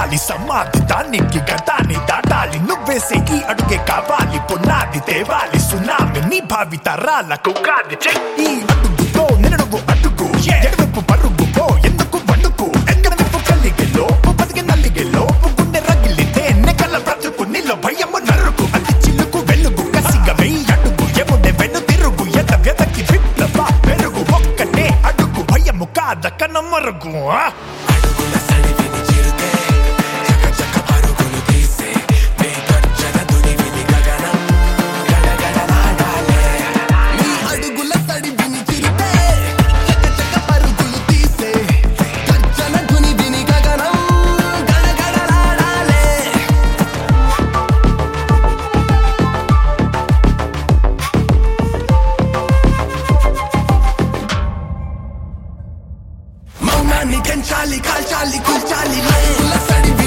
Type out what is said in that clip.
చేరాలి సమాధి దానికి గతాన్ని దాటాలి నువ్వేసే ఈ అడుగే కావాలి పునాది తేవాలి సునామి నీ భావి తరాలకు కాది చెయ్. ఈ అడుగుతో నిన్నడుగు అడుగు ఎడవైపు పరుగు పో ఎందుకు వండుకు ఎక్కడ వైపు కలిగే లోపు బతికి నల్లిగే లోపు గుండె రగిలితే నెకల బ్రతుకు నీలో భయము నరుకు అది చిల్లుకు వెలుగు కసిగా వెయ్యి అడుగు ఎముడే వెను తిరుగు ఎద వెదకి విప్లవ పెరుగు ఒక్కటే అడుగు భయము కాదక్క నమ్మరుగు ఆ? అడుగుల సడివిని చిరుతే చక చక పరుగులు తీసే వేగర్జన దునివిని గగనం గడగడలాడాలే నీ అడుగుల సడి విని చిరితే చక చక పరుగులు తీసే గర్జన ధ్వని విని గగనం గడగడలాడాలే మౌనాన్ని పెంచాలి కాల్చాలి కూల్చాలి లే సడి